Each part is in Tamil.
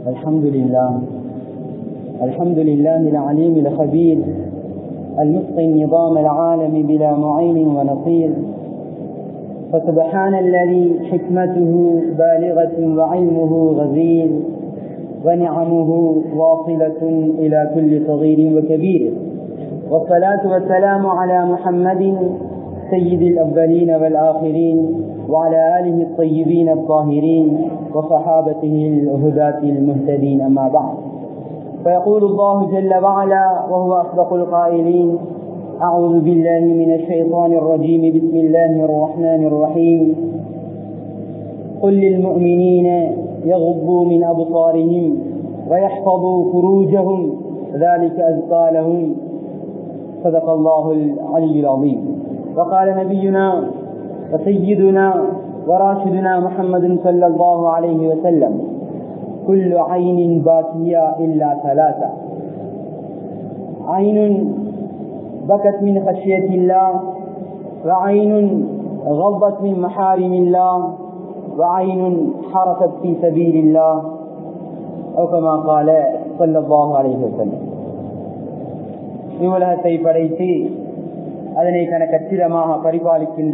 الحمد لله الحمد لله العليم الخبير المتقن نظام العالم بلا معين ونصير فسبحان الذي حكمته بالغة وعلمه غزير ونعمه واصلة إلى كل صغير وكبير والصلاة والسلام على محمد سيد الأولين والآخرين وعلى آله الطيبين الطاهرين وصحابته الهداة المهتدين أما بعد فيقول الله جل وعلا وهو أصدق القائلين أعوذ بالله من الشيطان الرجيم بسم الله الرحمن الرحيم قل للمؤمنين يغضوا من أبصارهم ويحفظوا فروجهم ذلك أزكى لهم صدق الله العلي العظيم وقال نبينا وسيدنا وراشدنا محمد صلى الله عليه وسلم كل عين باكية إلا ثلاثة عين بكت من خشية الله وعين غضت من محارم الله وعين حركت في سبيل الله أو كما قال صلى الله عليه وسلم இவ்வுலகத்தை படைத்து அதனை கன கச்சிதமாக பரிபாலிக்கின்ற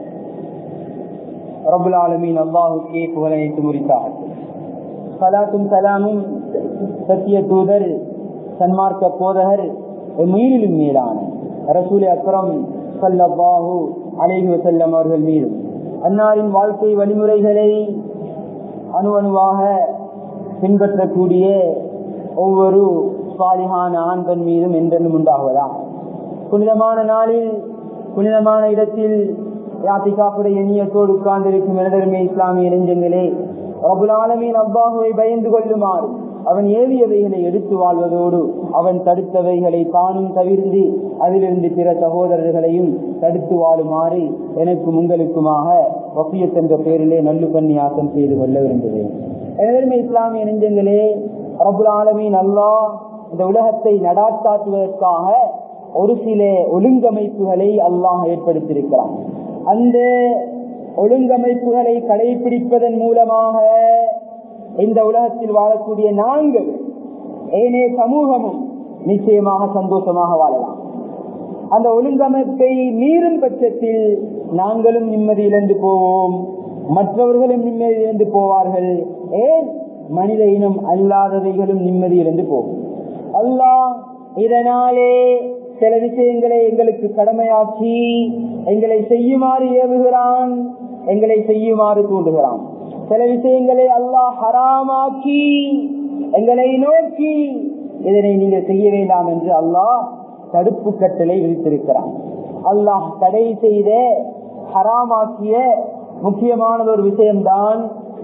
ரபுல் ஆலமீன் அல்லாஹுக்கே புகழனைத்து முறித்தார் சலாத்தும் சலாமும் சத்திய தூதர் சன்மார்க்க போதகர் மீறிலும் மேலான ரசூல் அக்ரம் சல்லாஹூ அலைஹி வசல்லம் அவர்கள் மீதும் அன்னாரின் வாழ்க்கை வழிமுறைகளை அணு அணுவாக பின்பற்றக்கூடிய ஒவ்வொரு சாலிகான ஆண்கள் மீதும் என்றென்றும் உண்டாகுவதா புனிதமான நாளில் புனிதமான இடத்தில் யாத்திகாப்புடைய எண்ணியத்தோடு உட்கார்ந்திருக்கும் எனதருமை இஸ்லாமிய இளைஞங்களே ரபுலாலமீன் அப்பாஹுவை பயந்து கொள்ளுமாறு அவன் ஏவியவைகளை எடுத்து வாழ்வதோடு அவன் தடுத்தவைகளை தானும் தவிர்ந்து அதிலிருந்து பிற சகோதரர்களையும் தடுத்து வாழுமாறு எனக்கும் உங்களுக்குமாக வசியத் என்ற பெயரிலே நல்லு பன்னியாக்கம் செய்து கொள்ள விரும்புகிறேன் எனதருமை இஸ்லாமிய நெஞ்சங்களே ரபுல் ஆலமீன் அல்லா இந்த உலகத்தை நடாத்தாற்றுவதற்காக ஒரு சில ஒழுங்கமைப்புகளை அல்லாஹ் ஏற்படுத்தியிருக்கிறான் அந்த ஒழுங்கமைப்புகளை கடைபிடிப்பதன் மூலமாக இந்த உலகத்தில் வாழக்கூடிய நாங்கள் ஏனே சமூகமும் நிச்சயமாக சந்தோஷமாக வாழலாம் அந்த ஒழுங்கமைப்பை மீறும் பட்சத்தில் நாங்களும் நிம்மதி இழந்து போவோம் மற்றவர்களும் நிம்மதி இழந்து போவார்கள் ஏன் மனித இனம் அல்லாதவைகளும் நிம்மதி இழந்து போகும் அல்லாஹ் இதனாலே சில விஷயங்களை எங்களுக்கு கடமையாக்கி எங்களை செய்யுமாறு ஏவுகிறான் எங்களை செய்யுமாறு தூண்டுகிறான் சில விஷயங்களை அல்லாஹ் ஹராமாக்கி எங்களை நோக்கி இதனை நீங்கள் செய்ய வேண்டாம் என்று அல்லாஹ் தடுப்பு கட்டளை விதித்திருக்கிறான் அல்லாஹ் தடை செய்த ஹராமாக்கிய முக்கியமானது ஒரு விஷயம்தான்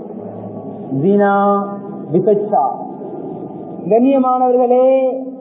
தினா விபச்சா கண்ணியமானவர்களே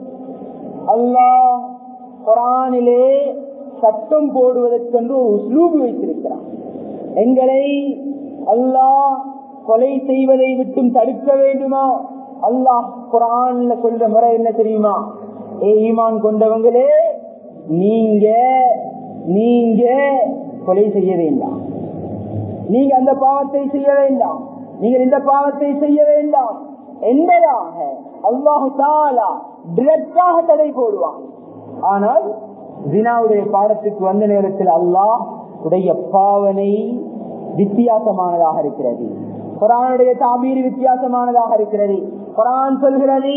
அல்லாஹ் குரானிலே சட்டம் போடுவதற்கென்று ஒரு உஸ்லூபு வைத்திருக்கிறான் எங்களை அல்லாஹ் கொலை செய்வதை விட்டும் தடுக்க வேண்டுமா அல்லாஹ் குரான்ல சொல்ற முறை என்ன தெரியுமா ஏ ஈமான் கொண்டவங்களே நீங்க நீங்க கொலை செய்ய வேண்டாம் நீங்க அந்த பாவத்தை செய்ய வேண்டாம் நீங்கள் இந்த பாவத்தை செய்ய வேண்டாம் என்பதாக அல்லாஹு தாலா டிரெக்டாக தடை போடுவான் ஆனால் ஜினாவுடைய பாடத்துக்கு வந்த நேரத்தில் அல்லாஹ் உடைய பாவனை வித்தியாசமானதாக இருக்கிறது குரானுடைய தாபீர் வித்தியாசமானதாக இருக்கிறது குரான் சொல்கிறது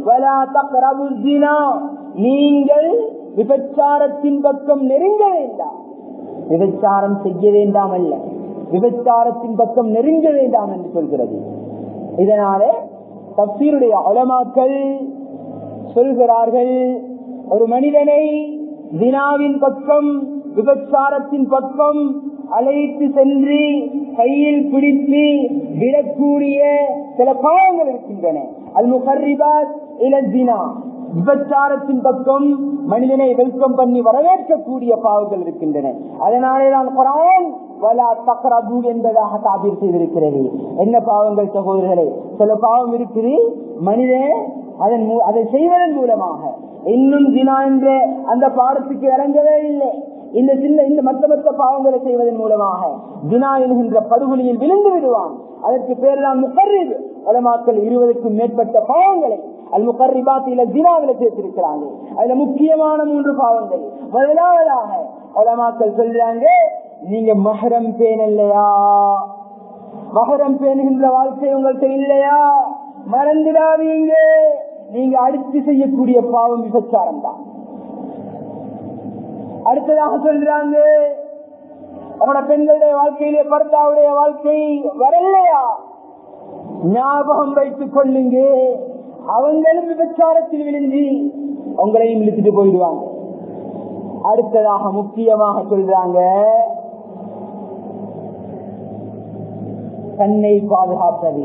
நீங்கள் விபச்சாரத்தின் பக்கம் நெருங்க வேண்டாம் விபச்சாரம் செய்ய வேண்டாம் அல்ல விபச்சாரத்தின் பக்கம் நெருங்க வேண்டாம் என்று சொல்கிறது இதனாலே தப்சீருடைய அலமாக்கள் சொல்கிறார்கள் ஒரு மனிதனை தினாவின் பக்கம் விபச்சாரத்தின் பக்கம் அழைத்து சென்று கையில் பிடித்து விடக்கூடிய சில பாவங்கள் இருக்கின்றன அல் முகர்ரிபாத் இலத்தினா விபச்சாரத்தின் பக்கம் மனிதனை வெல்கம் பண்ணி வரவேற்கக்கூடிய பாவங்கள் இருக்கின்றன அதனாலேதான் குரான் வலா தக்ரபு என்பதாக தாபீர் செய்திருக்கிறது என்ன பாவங்கள் சகோதரர்களே சில பாவம் இருக்குது மனிதன் அதன் அதை செய்வதன் மூலமாக இன்னும் தினா என்ற அந்த பாடத்துக்கு இறங்கவே இல்லை இந்த சின்ன இந்த மற்ற மற்ற பாவங்களை செய்வதன் மூலமாக தினா என்கின்ற படுகொலியில் விழுந்து விடுவான் அதற்கு பேர் தான் முகர்ரிப் உலமாக்கள் இருபதுக்கும் மேற்பட்ட பாவங்களை அல் முகர்ரிபாத்தில ஜினாவில சேர்த்திருக்கிறாங்க அதுல முக்கியமான மூன்று பாவங்கள் முதலாவதாக உலமாக்கள் சொல்றாங்க நீங்க மஹரம் பேன் இல்லையா மகரம் பேணுகின்ற வாழ்க்கை உங்கள்கிட்ட இல்லையா மறந்துடாதீங்க நீங்க அடுத்து செய்யக்கூடிய பாவம் விபச்சாரம் தான் அடுத்ததாக சொல்றாங்க உங்களோட பெண்களுடைய வாழ்க்கையிலே பர்த்தாவுடைய வாழ்க்கை வரலையா ஞாபகம் வைத்துக் கொள்ளுங்க அவங்களும் விபச்சாரத்தில் விழுந்து உங்களையும் இழுத்துட்டு போயிடுவாங்க அடுத்ததாக முக்கியமாக சொல்றாங்க கண்ணை பாதுகாப்பது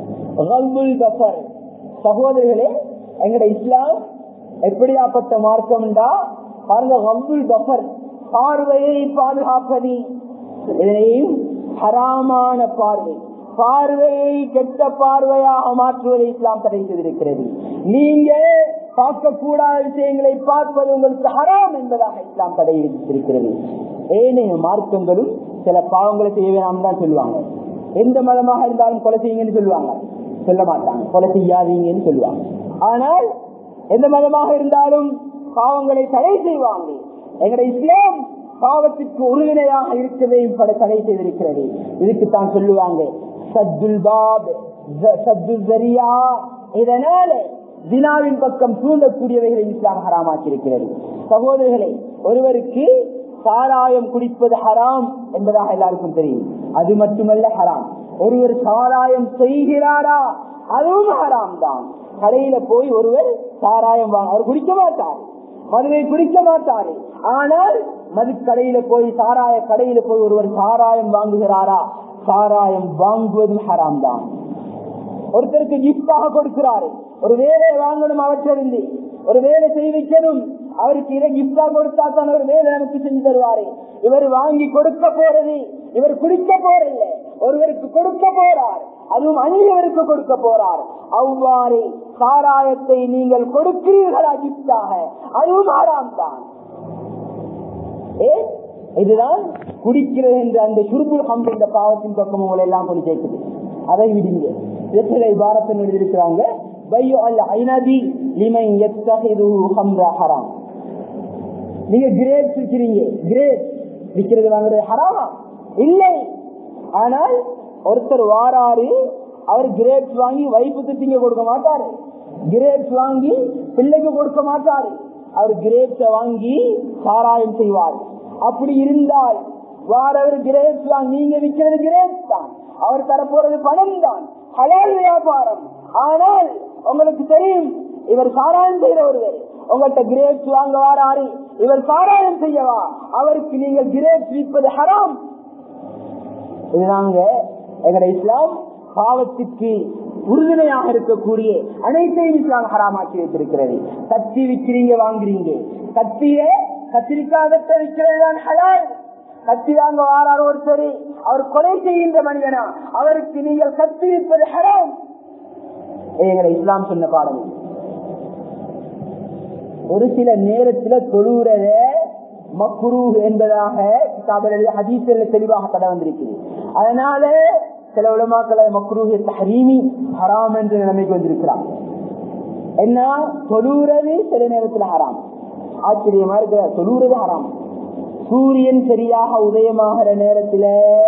சகோதரர்களே எங்கட இஸ்லாம் எப்படியாப்பட்ட மார்க்கம்டா பாருங்க கம்புல் பஃபர் பார்வையை பாதுகாப்பது இதனையும் ஹராமான பார்வை பார்வையை கெட்ட பார்வையாக மாற்றுவதை இஸ்லாம் தடை செய்திருக்கிறது நீங்க பார்க்கக்கூடாத விஷயங்களை பார்ப்பது உங்களுக்கு ஹராம் என்பதாக இஸ்லாம் தடை விதித்திருக்கிறது ஏனைய மார்க்கங்களும் சில பாவங்களை செய்ய வேணாம் தான் சொல்லுவாங்க எந்த மதமாக இருந்தாலும் கொலை செய்யுங்கன்னு சொல்லுவாங்க சொல்ல மாட்டாங்க கொலை செய்யாதீங்கன்னு சொல்லுவாங்க ஆனால் எந்த மதமாக இருந்தாலும் பாவங்களை தடை செய்வாங்க எங்களுடைய இஸ்லாம் பாவத்திற்கு ஒருங்கிணையாக இருக்கதையும் பல தடை செய்திருக்கிறது இதுக்கு தான் சொல்லுவாங்க சத்துல் பாப் சத்துல் ஜரியா இதனால தினாவின் பக்கம் தூண்டக்கூடியவைகளை இஸ்லாம் ஹராமாக்கி இருக்கிறது சகோதரர்களே ஒருவருக்கு சாராயம் குடிப்பது ஹராம் என்பதாக எல்லாருக்கும் தெரியும் அது மட்டுமல்ல ஹராம் ஒருவர் சாராயம் செய்கிறாரா அதுவும் ஹராம் தான் கடையில போய் ஒருவர் சாராயம் வாங்க அவர் குடிக்க மாட்டார் மதுவை குடிக்க மாட்டாரு ஆனால் மது கடையில போய் சாராய கடையில போய் ஒருவர் சாராயம் வாங்குகிறாரா சாராயம் வாங்குவதும் ஹராம் தான் ஒருத்தருக்கு கிஃப்டாக கொடுக்கிறாரு ஒரு வேலையை வாங்கணும் அவற்றிலிருந்து ஒரு வேலை செய்விக்கணும் அவருக்கு இதை கிஃப்டா கொடுத்தா தான் ஒரு வேலை நமக்கு செஞ்சு தருவாரு இவர் வாங்கி கொடுக்க போறது இவர் குடிக்க போறதில்ல ஒருவருக்கு கொடுக்க போறார் அதுவும் அந்நியவருக்கு கொடுக்க போறார் அவ்வாறு சாராயத்தை நீங்கள் கொடுக்கிறீர்களா கிஃப்டாக அதுவும் ஆறாம் தான் ஏ இதுதான் குடிக்கிறது என்ற அந்த சுருபுல் ஹம் என்ற பாவத்தின் பக்கம் உங்களை எல்லாம் கொண்டு சேர்க்குது அதை விடுங்க எத்தனை பாரத்தில் எழுதியிருக்கிறாங்க பையோ அல்ல ஐநதி லிமை எத்தகைது ஹம்ரா ஹராம் நீங்க கிரேப்ஸ் விற்கிறீங்க கிரேப்ஸ் விற்கிறது வாங்குறது ஹராமா இல்லை ஆனால் ஒருத்தர் வாராரு அவர் கிரேப்ஸ் வாங்கி வைப்புக்கு திங்க கொடுக்க மாட்டாரு கிரேப்ஸ் வாங்கி பிள்ளைக்கு கொடுக்க மாட்டாரு அவர் கிரேப்ஸ வாங்கி சாராயம் செய்வார் அப்படி இருந்தால் வாரவர் கிரேப்ஸ் வாங்கி நீங்க விற்கிறது கிரேப்ஸ் தான் அவர் தரப்போறது பணம் தான் ஹலால் வியாபாரம் ஆனால் உங்களுக்கு தெரியும் இவர் சாராயம் செய்யற ஒருவர் உங்கள்கிட்ட கிரேப்ஸ் வாங்க வாராரு இவர் சாராயம் செய்யவா அவருக்கு நீங்கள் கிரேப்ஸ் விற்பது ஹராம் இதுதாங்க எங்கட இஸ்லாம் பாவத்துக்கு உறுதுணையாக இருக்கக்கூடிய அனைத்தையும் இஸ்லாம் ஹராமாக்கி வைத்திருக்கிறது கத்தி விற்கிறீங்க வாங்குறீங்க கத்திய கத்திரிக்காய் வெட்ட விற்கிறது தான் ஹலால் கத்தி வாங்க வாரார் ஒரு சரி அவர் கொலை செய்கின்ற மனிதனா அவருக்கு நீங்கள் கத்தி விற்பது ஹராம் எங்களை இஸ்லாம் சொன்ன பாடம் ஒரு சில நேரத்துல தொழுறத மக்குரு என்பதாக ஹதீசில் தெளிவாக தடை வந்திருக்குது அதனால சில உலமாக்கள் மக்ரூஹி தஹரீமி ஹராம் என்ற நிலைமைக்கு வந்திருக்கிறாங்க என்ன தொழுறது சில நேரத்துல ஹராம் ஆச்சரியமா இருக்க தொழுறது ஹராம் சூரியன் சரியாக உதயமாகிற நேரத்துல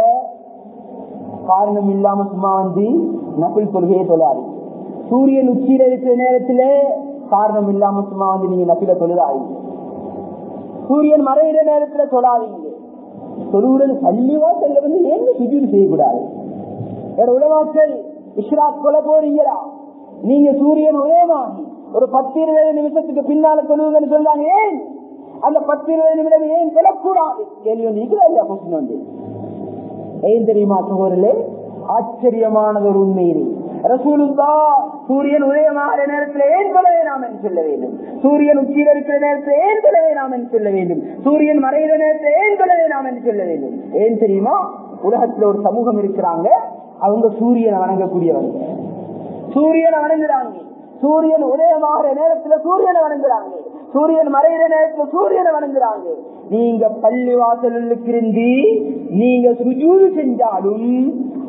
காரணம் இல்லாம சும்மா வந்து நபில் தொழுகையை தொழாது சூரியன் உச்சியில இருக்கிற நேரத்துல காரணம் இல்லாம சும்மா வந்து நீங்க நபில தொழுதாது சூரியன் மறைகிற நேரத்துல தொழாதீங்க தொழுகிறது பள்ளிவா செல்ல வந்து ஏன் சுஜூர் செய்யக்கூடாது வேற உலமாக்கள் இஸ்ராக் கொலை போறீங்களா நீங்க சூரியன் உதயமாகி ஒரு பத்து இருபது நிமிஷத்துக்கு பின்னால தொழுவுங்கன்னு சொல்றாங்க ஏன் அந்த பத்து இருபது நிமிடம் ஏன் சொல்லக்கூடாது கேள்வி வந்து இல்லையா கொஸ்டின் வந்து ஏன் தெரியுமா சகோதரே ஆச்சரியமானது ஒரு உண்மையிலே ரசூலுல்லா சூரியன் உதயமாகிற நேரத்தில் ஏன் சொல்ல வேணாம் என்று சொல்ல வேண்டும் சூரியன் உச்சியில் இருக்கிற நேரத்தில் ஏன் சொல்ல வேணாம் என்று சொல்ல வேண்டும் சூரியன் மறைகிற நேரத்தில் ஏன் சொல்ல வேணாம் என்று சொல்ல வேண்டும் ஏன் தெரியுமா உலகத்துல ஒரு சமூகம் இருக்கிறாங்க அவங்க சூரியனை வணங்கக்கூடியவங்க சூரியனை வணங்குறாங்க சூரியன் உதயமாகிற நேரத்துல சூரியனை வணங்குறாங்க சூரியன் மறைகிற நேரத்துல சூரியனை வணங்குறாங்க நீங்க பள்ளி வாசலுக்கு இருந்து நீங்க சுஜூது செஞ்சாலும்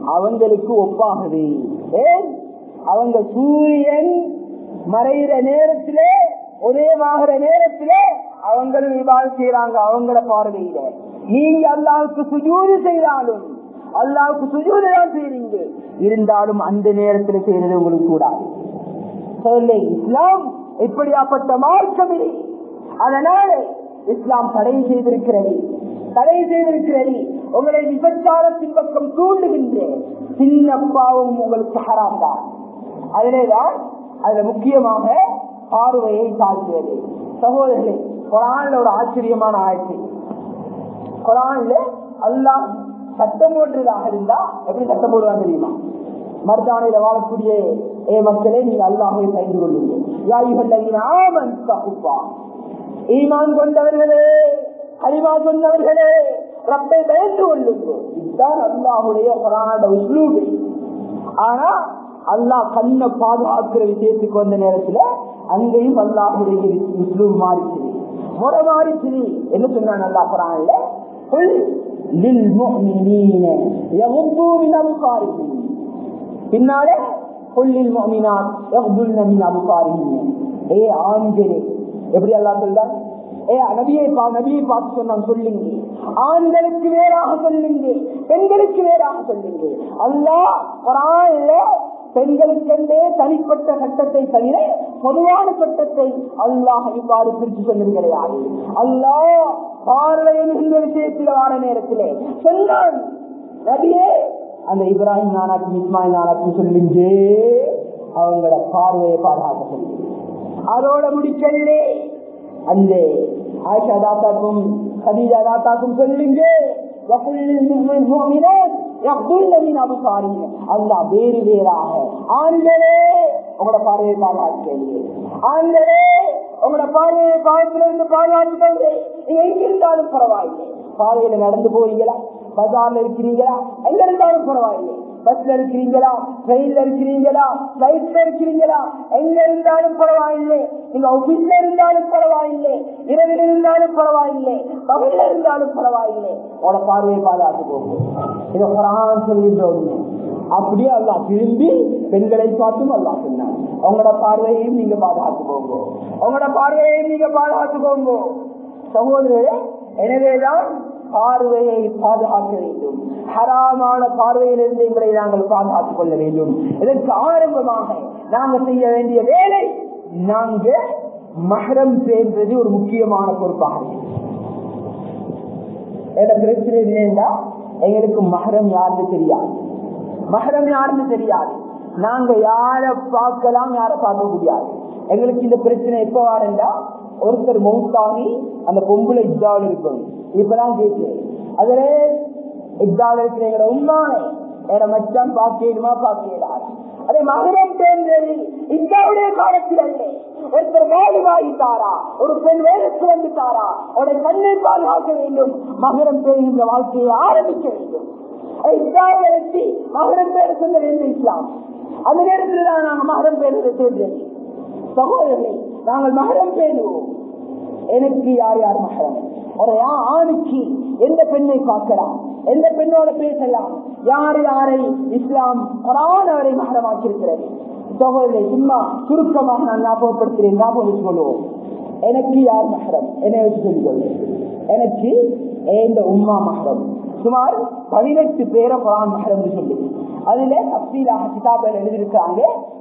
அவங்களுக்கு ஒப்பாகுது ஏன் அவங்க சூரியன் மறைகிற நேரத்திலே உதயமாகிற நேரத்திலே அவங்களும் இவ்வாறு செய்யறாங்க அவங்கள பார்வையில நீங்க அல்லாவுக்கு சுஜூது செய்தாலும் அல்லாவுக்கு சுஜூது தான் செய்றீங்க இருந்தாலும் அந்த நேரத்தில் செய்யறது உங்களுக்கு கூடாது சொல்லே இஸ்லாம் இப்படியாப்பட்ட மார்க்கம் இல்லை அதனால இஸ்லாம் தடை செய்திருக்கிறது தடை செய்திருக்கிறது உங்களை விபச்சாரத்தின் பக்கம் தூண்டுகின்ற சின்ன பாவம் உங்களுக்கு ஹராம் தான் அதிலேதான் அதுல முக்கியமாக பார்வையை தாழ்த்துவது சகோதரர்களே குரான்ல ஒரு ஆச்சரியமான ஆட்சி குரான்ல அல்லாஹ் சட்டம் போடுறதாக இருந்தா எப்படி சட்டம் போடுவாங்க தெரியுமா மருதானையில வாழக்கூடிய ஏ மக்களே நீங்க அல்லாஹை பயந்து கொள்ளுங்கள் ஈமான் கொண்டவர்களே ஹரிமா சொன்னவர்களே ரப்பை பயந்து கொள்ளுங்கள் இதுதான் அல்லாஹுடைய குரானோட உஸ்லூபு ஆனா அல்லாஹ் கண்ணை பாதுகாக்கிற விஷயத்துக்கு வந்த நேரத்துல அங்கேயும் அல்லாஹுடைய உஸ்லூப் மாறிச்சு முறை மாறிச்சு என்ன சொன்னான் அல்லாஹ் குரான்ல للمؤمنين يغضوا من أبصارهم பின்னாலே கொள்ளில் மோமினான் ஏ ஆண்களே எப்படி எல்லாம் சொல்றான் ஏ நபியை பா நபியை பார்த்து சொன்னான் சொல்லுங்க ஆண்களுக்கு வேறாக சொல்லுங்க பெண்களுக்கு வேறாக சொல்லுங்க அல்லாஹ் குரான்ல பெண்களுக்கென்றே தனிப்பட்ட சட்டத்தை தவிர பொதுவான சட்டத்தை அல்லாஹ் இவ்வாறு பிரித்து சொன்னது கிடையாது அல்லாஹ் பார்வையின் இந்த விஷயத்தில் வார நேரத்திலே சொன்னான் நபியே அந்த இப்ராஹிம் நானாக்கும் இஸ்மாயில் நானாக்கும் சொல்லுங்க அவங்களோட பார்வையை பாதுகாக்க சொல்லுங்க அதோட முடிக்கலே அந்த ஆயிஷா தாத்தாக்கும் கதீஜா தாத்தாக்கும் சொல்லுங்க அல்லா வேறு வேறாக ஆண்களே உங்களோட பார்வையை பாதுகாக்க ஆண்களே உங்களோட பார்வையை பாவத்திலிருந்து பாதுகாத்துக்கொண்டு நீங்க எங்கிருந்தாலும் பரவாயில்லை பாதையில நடந்து போறீங்களா பஜார்ல இருக்கிறீங்களா எங்க இருந்தாலும் பரவாயில்லை பஸ்ல இருக்கிறீங்களா ட்ரெயின்ல இருக்கிறீங்களா பிளைட்ல இருக்கிறீங்களா எங்க இருந்தாலும் பரவாயில்லை நீங்க ஆபீஸ்ல இருந்தாலும் பரவாயில்லை இரவில் இருந்தாலும் பரவாயில்லை பகல்ல இருந்தாலும் பரவாயில்லை உங்களோட பார்வையை பாதுகாத்து போகும் இதை குரான் சொல்கின்ற ஒண்ணு அப்படியே அல்லா திரும்பி பெண்களை பார்த்தும் அல்லா சொன்னாங்க உங்களோட பார்வையையும் நீங்க பாதுகாத்து போங்க உங்களோட பார்வையையும் நீங்க பாதுகாத்து போங்க சகோதரரே எனவேதான் பார்வையை பாதுகாக்க வேண்டும் ஹராமான பார்வையிலிருந்து எங்களை நாங்கள் பாதுகாத்துக் கொள்ள வேண்டும் இதற்கு ஆரம்பமாக நாங்கள் செய்ய வேண்டிய வேலை நாங்க மகரம் சேர்ந்தது ஒரு முக்கியமான பொறுப்பாக பிரச்சனை இல்லைன்னா எங்களுக்கு மகரம் யாருன்னு தெரியாது மகரம் யாருன்னு தெரியாது நாங்க யார பார்க்கலாம் யார பார்க்க முடியாது எங்களுக்கு இந்த பிரச்சனை எப்ப வாரண்டா ஒருத்தர் மௌத்தாகி அந்த பொம்பளை இத்தாவில் இருக்கணும் இப்பதான் கேட்கிறேன் அதுல இத்தாவில் இருக்கிற எங்களோட உண்மானை என மச்சான் பாக்கியமா பாக்கியலார் அதே மகரம் தேர்ந்தது இந்தாவுடைய காலத்தில் அல்ல ஒருத்தர் வாலிபாயிட்டாரா ஒரு பெண் வேலைக்கு வந்துட்டாரா அவருடைய கண்ணை பாதுகாக்க வேண்டும் மகரம் பெறுகின்ற வாழ்க்கையை ஆரம்பிக்க வேண்டும் இஸ்லாமை வச்சு மகரம் பேர சொல்ல வேண்டும் இஸ்லாம் அந்த நேரத்தில் தான் நாங்கள் மகரம் பேருதை தேர்ந்தது சகோதரர்களே நாங்கள் மகரம் பேணுவோம் எனக்கு யார் யார் மகரம் ஒரு ஆணுக்கு எந்த பெண்ணை பார்க்கலாம் எந்த பெண்ணோட பேசலாம் யார் யாரை இஸ்லாம் குரான் அவரை மகரமாக்கியிருக்கிறது சகோதரரை சும்மா சுருக்கமாக நான் ஞாபகப்படுத்துகிறேன் ஞாபகம் வச்சு கொள்வோம் எனக்கு யார் மகரம் என்னை வச்சு சொல்லிக் கொள்வேன் எனக்கு இந்த உம்மா மகரம் சுமார் பதினெட்டு பேரை குரான் மகரம் சொல்லி அதுல தப்சீலாக கிதாபில் எழுதியிருக்காங்க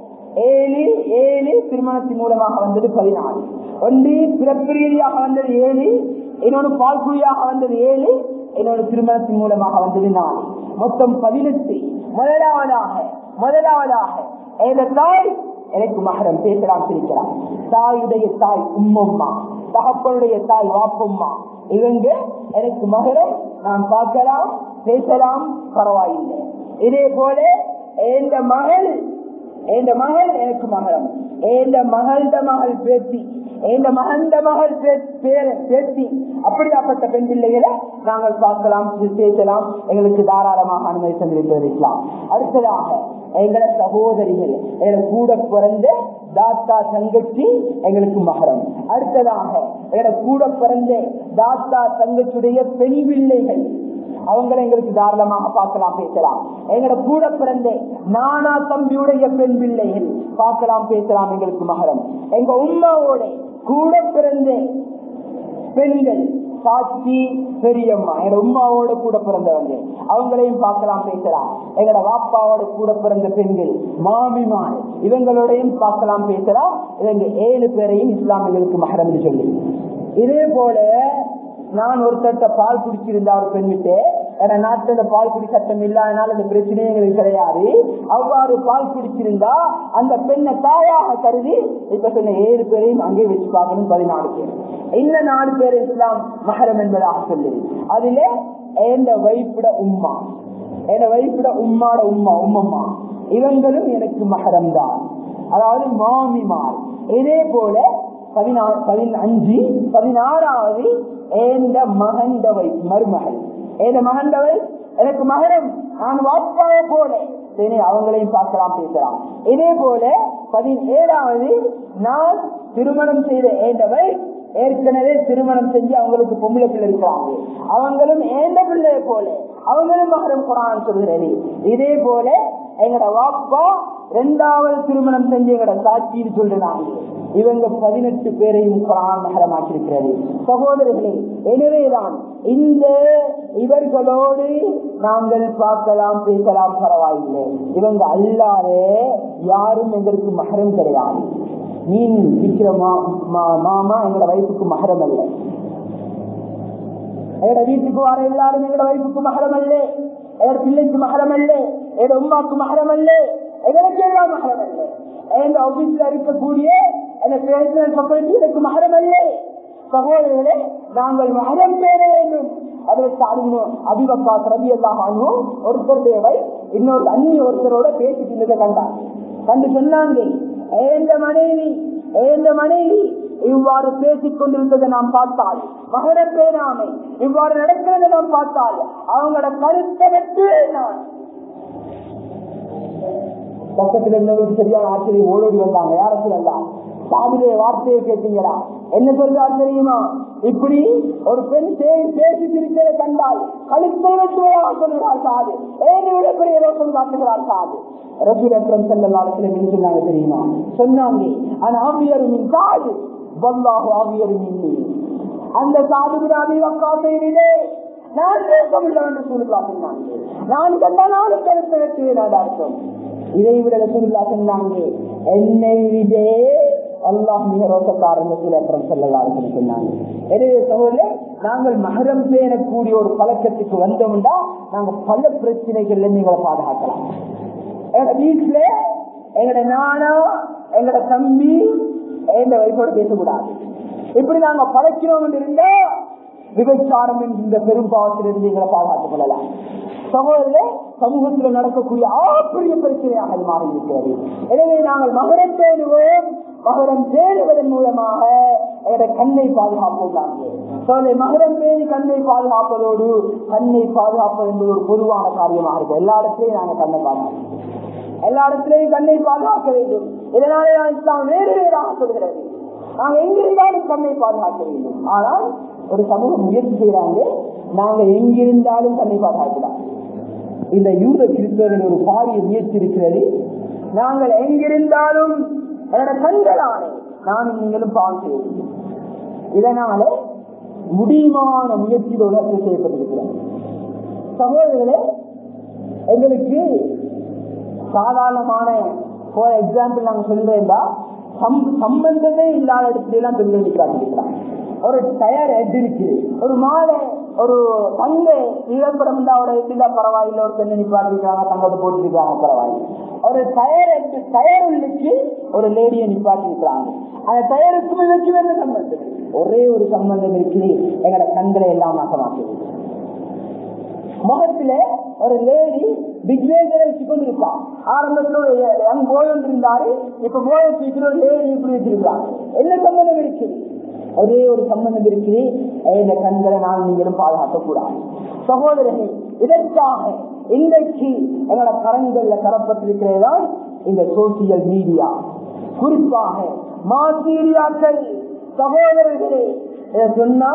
ஏழு ஏழு திருமணத்தின் மூலமாக வந்தது பதினாலு ஒன்று பிறப்பு ரீதியாக வந்தது ஏழு இன்னொன்று பால்குழியாக வந்தது ஏழு இன்னொரு திருமணத்தின் மூலமாக வந்தது நாலு மொத்தம் பதினெட்டு முதலாவதாக முதலாவதாக எந்த தாய் எனக்கு மகரம் பேசலாம் பிரிக்கலாம் தாயுடைய தாய் உம்மம்மா தகப்பனுடைய தாய் வாப்பம்மா இவங்க எனக்கு மகரம் நான் பார்க்கலாம் பேசலாம் பரவாயில்லை இதே போல எந்த மகள் எந்த மகள் எனக்கு மகரம் எந்த மகள்ட மகள் பேத்தி எந்த மகண்ட மகள் பேத்தி அப்படியாப்பட்ட பெண் பிள்ளைகளை நாங்கள் பார்க்கலாம் பேசலாம் எங்களுக்கு தாராளமாக அனுமதி தந்திருக்கிறது இஸ்லாம் அடுத்ததாக எங்களை சகோதரிகள் எங்களை கூட பிறந்த தாத்தா தங்கச்சி எங்களுக்கு மகரம் அடுத்ததாக எங்களை கூட பிறந்த தாத்தா தங்கச்சியுடைய பெண் பிள்ளைகள் அவங்களை எங்களுக்கு தாராளமாக பார்க்கலாம் பேசலாம் எங்களோட கூட பிறந்த நானா தம்பியுடைய பெண் பிள்ளைகள் பார்க்கலாம் பேசலாம் எங்களுக்கு மகரம் எங்க உமாவோட கூட பிறந்த பெண்கள் சாட்சி பெரியம்மா எங்க உமாவோட கூட பிறந்தவங்க அவங்களையும் பார்க்கலாம் பேசலாம் எங்களோட வாப்பாவோட கூட பிறந்த பெண்கள் மாமிமார் இவங்களோடையும் பார்க்கலாம் பேசலாம் இவங்க ஏழு பேரையும் இஸ்லாமியர்களுக்கு மகரம் என்று சொல்லி இதே போல நான் ஒருத்தட்ட பால் குடிச்சிருந்தா ஒரு பெண்ணிட்டு ஏன்னா நாட்டுல பால் குடி சட்டம் இல்லாதனால இந்த பிரச்சனையே எங்களுக்கு கிடையாது அவ்வாறு பால் குடிச்சிருந்தா அந்த பெண்ணை தாயாக கருதி இப்ப சொன்ன ஏழு பேரையும் அங்கே வச்சு பார்க்கணும் பதினாலு பேர் இன்னும் நாலு பேர் இஸ்லாம் மகரம் என்பதாக சொல்லுது அதுல எந்த வைப்பிட உம்மா என் வைப்பிட உம்மாட உம்மா உம்மம்மா இவங்களும் எனக்கு மகரம் தான் அதாவது மாமிமார் இதே போல பதினாறு பதினஞ்சு பதினாறாவது ஏந்த மகண்டவை மருமகள் ஏந்த மகண்டவை எனக்கு மகரம் நான் வாப்பாவை போல சரி அவங்களையும் பார்க்கலாம் பேசலாம் இதே போல பதினேழாவது நான் திருமணம் செய்த ஏண்டவை ஏற்கனவே திருமணம் செஞ்சு அவங்களுக்கு பொம்பளை பிள்ளை இருக்கிறாங்க அவங்களும் ஏந்த பிள்ளைய போல அவங்களும் மகரம் குரான் சொல்கிறது இதே போல எங்கட வாப்பா ரெண்டாவது திருமணம் செஞ்சு எங்கட சாட்சின்னு சொல்றாங்க இவங்க பதினெட்டு பேரையும் குரான் நகரமாக்கியிருக்கிறது சகோதரர்களே எனவேதான் இந்த இவர்களோடு நாங்கள் பார்க்கலாம் பேசலாம் பரவாயில்லை இவங்க அல்லாதே யாரும் எங்களுக்கு மகரம் கிடையாது மீன் விற்கிற மாமா எங்களோட வயசுக்கு மகரம் அல்ல எங்களோட வீட்டுக்கு வர எல்லாரும் எங்களோட வயசுக்கு மகரம் அல்ல எங்களோட பிள்ளைக்கு மகரம் அல்ல எங்களோட உமாக்கு மகரம் அல்ல எங்களுக்கு எல்லாம் மகரம் அல்ல எங்க ஆபீஸ்ல இருக்கக்கூடிய எங்க பேசினல் சொசைட்டி எனக்கு மகரம் அல்ல சகோதரர்களே நாங்கள் மகரம் பேர வேண்டும் அதற்கு அறிஞர் அபிபக்கா ரவி எல்லாம் வாங்குவோம் ஒருத்தருடைய வை இன்னொரு அந்நிய ஒருத்தரோட பேசிட்டு கண்டாங்க கண்டு சொன்னாங்க ஏந்த மனைவி ஏந்த மனைவி இவ்வாறு பேசிக் கொண்டிருந்ததை நாம் பார்த்தால் மகர பேராமை இவ்வாறு நடக்கிறதை நாம் பார்த்தால் அவங்களோட கருத்தை வெட்டு நான் பக்கத்தில் இருந்தவங்களுக்கு சரியான ஆச்சரியம் ஓடோடி வந்தாங்க யார சொல்லலாம் சாதிலே வார்த்தையை கேட்டீங்களா என்ன சொல்றாரு தெரியுமா இப்படி ஒரு பெண் பேசி சிரித்ததை கண்டால் கழுத்தை வெட்டுவதாக சொல்கிறார் சாது ஏன் விட பெரிய ரோஷம் காட்டுகிறார் சாது ரசூல் அக்ரம் செல்லலாளத்தில் என்ன சொன்னாங்க தெரியுமா சொன்னாங்க ஆனா ஆவியரும் சாது வல்லாஹு ஆவியரும் அந்த சாதுபிராமி வக்காசையிலே நான் பேசவில்லை என்று சூழ்நிலா சொன்னாங்க நான் கண்ட நானும் கருத்தை வெட்டுவேன் அர்த்தம் இதை விட ரசூல்லா சொன்னாங்க என்னை விடே அல்லாஹ் மிக ரோசக்காரன் ரசூல் செல்லலாருன்னு சொன்னாங்க எனவே சகோதரர் நாங்கள் மகரம் பேணக்கூடிய ஒரு பழக்கத்துக்கு வந்தோம்னா நாங்க பல பிரச்சனைகள்ல நீங்களை பாதுகாக்கலாம் எங்க வீட்டுல எங்கட நானா எங்கட தம்பி எங்க வயசோட பேசக்கூடாது இப்படி நாங்க பழக்கிறோம் இருந்தா விபச்சாரம் என்கின்ற பெரும்பாவத்திலிருந்து எங்களை பாதுகாத்துக் கொள்ளலாம் சகோதரே சமூகத்தில் நடக்கக்கூடிய ஆப்பெரிய பிரச்சனையாக அது மாறி இருக்கிறது எனவே நாங்கள் மகரம் பேணுவோம் மகரம் பேணுவதன் மூலமாக எங்களுடைய கண்ணை பாதுகாப்போம் நாங்கள் மகரம் பேணி கண்ணை பாதுகாப்பதோடு கண்ணை பாதுகாப்பது என்பது ஒரு பொதுவான காரியமாக இருக்கு எல்லா இடத்திலையும் நாங்கள் கண்ணை பாதுகாப்போம் எல்லா இடத்திலையும் கண்ணை பாதுகாக்க வேண்டும் இதனாலே நான் இஸ்லாம் வேறு வேறாக சொல்கிறது நாங்க எங்கிருந்தாலும் கண்ணை பாதுகாக்க வேண்டும் ஆனால் ஒரு சமூகம் முயற்சி செய்யறாங்க நாங்க எங்கிருந்தாலும் கண்ணை பாதுகாக்கலாம் இந்த யூத கிறிஸ்தவர்கள் ஒரு பாரிய முயற்சி இருக்கிறது நாங்கள் எங்கிருந்தாலும் என்னோட கண்களானே நானும் நீங்களும் பாவம் செய்ய வேண்டும் இதனால முடியுமான முயற்சியோடு செய்யப்பட்டிருக்கிறது சகோதரர்களே எங்களுக்கு சாதாரணமான ஃபார் எக்ஸாம்பிள் நாங்க சொல்றேன்டா சம்பந்தமே இல்லாத இடத்துல எல்லாம் பெண்கள் நிற்கிறாங்க ஒரு டயர் ஹெட் இருக்கு ஒரு மாலை ஒரு தங்க இழப்படம் ஒரு ஹெட்ல பரவாயில்ல ஒரு பெண்ணை நிப்பாட்டிருக்காங்க தங்கத்தை போட்டிருக்காங்க பரவாயில்ல ஒரு டயர் ஹெட் டயர் உள்ளுக்கு ஒரு லேடியை நிப்பாட்டி இருக்கிறாங்க அந்த டயருக்கும் இதற்கு என்ன சம்பந்தம் ஒரே ஒரு சம்பந்தம் இருக்கு எங்களோட கண்களை எல்லாம் நாசமாக்குது முகத்துல ஒரு லேடி பிக்வேஜரை வச்சு கொண்டு இருப்பான் ஆரம்பத்தில் ஒரு யங் போய் ஒன்று இருந்தாரு இப்ப போய் வச்சுக்கிற ஒரு லேடி இப்படி வச்சிருக்காங்க என்ன சம்பந்தம் இருக்குது ஒரே ஒரு சம்பந்தம் இருக்குது இந்த கண்களை நான் நீங்களும் பாதுகாக்க கூடாது சகோதரர்கள் இதற்காக இன்றைக்கு எங்களோட கரங்கள்ல தரப்பட்டிருக்கிறதுதான் இந்த சோசியல் மீடியா குறிப்பாக மாஸ் மீடியாக்கள் சகோதரர்களே இதை சொன்னா